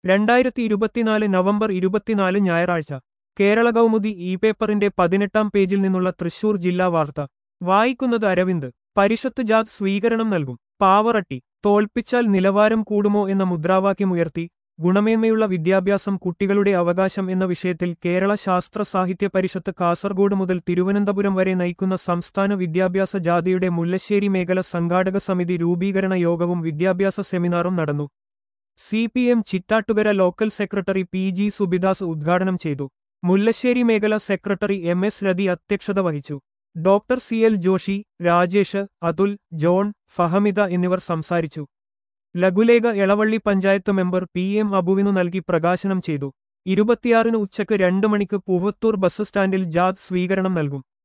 രണ്ടായിരത്തി ഇരുപത്തിനാല് നവംബർ ഇരുപത്തിനാല് ഞായറാഴ്ച കേരള കൗമുദി ഇ പേപ്പറിന്റെ പതിനെട്ടാം പേജിൽ നിന്നുള്ള തൃശൂർ ജില്ലാ വാർത്ത വായിക്കുന്നത് അരവിന്ദ് പരിഷത്ത് ജാത് സ്വീകരണം നൽകും പാവറട്ടി തോൽപ്പിച്ചാൽ നിലവാരം കൂടുമോ എന്ന മുദ്രാവാക്യമുയർത്തി ഗുണമേന്മയുള്ള വിദ്യാഭ്യാസം കുട്ടികളുടെ അവകാശം എന്ന വിഷയത്തിൽ കേരള ശാസ്ത്ര സാഹിത്യ പരിഷത്ത് കാസർഗോഡ് മുതൽ തിരുവനന്തപുരം വരെ നയിക്കുന്ന സംസ്ഥാന വിദ്യാഭ്യാസ ജാഥയുടെ മുല്ലശ്ശേരി മേഖല സംഘാടക സമിതി രൂപീകരണ യോഗവും വിദ്യാഭ്യാസ സെമിനാറും നടന്നു C P M Chittattukara local secretary P G Subidas ഉദ്ഘാടനം ചെയ്തു മുല്ലശ്ശേരി മേഖല സെക്രട്ടറി എം എസ് രതി അധ്യക്ഷത വഹിച്ചു doctor C L Joshi Rajesh Athul John Fahmida എന്നിവർ സംസാരിച്ചു ലഘുലേഖ Elavally panchayat member P M അബുവിനു നൽകി പ്രകാശനം ചെയ്തു ഇരുപത്തിയാറിന് ഉച്ചയ്ക്ക് രണ്ടു മണിക്ക് പൂവത്തൂർ ബസ് സ്റ്റാൻഡിൽ ജാഥ് സ്വീകരണം നൽകും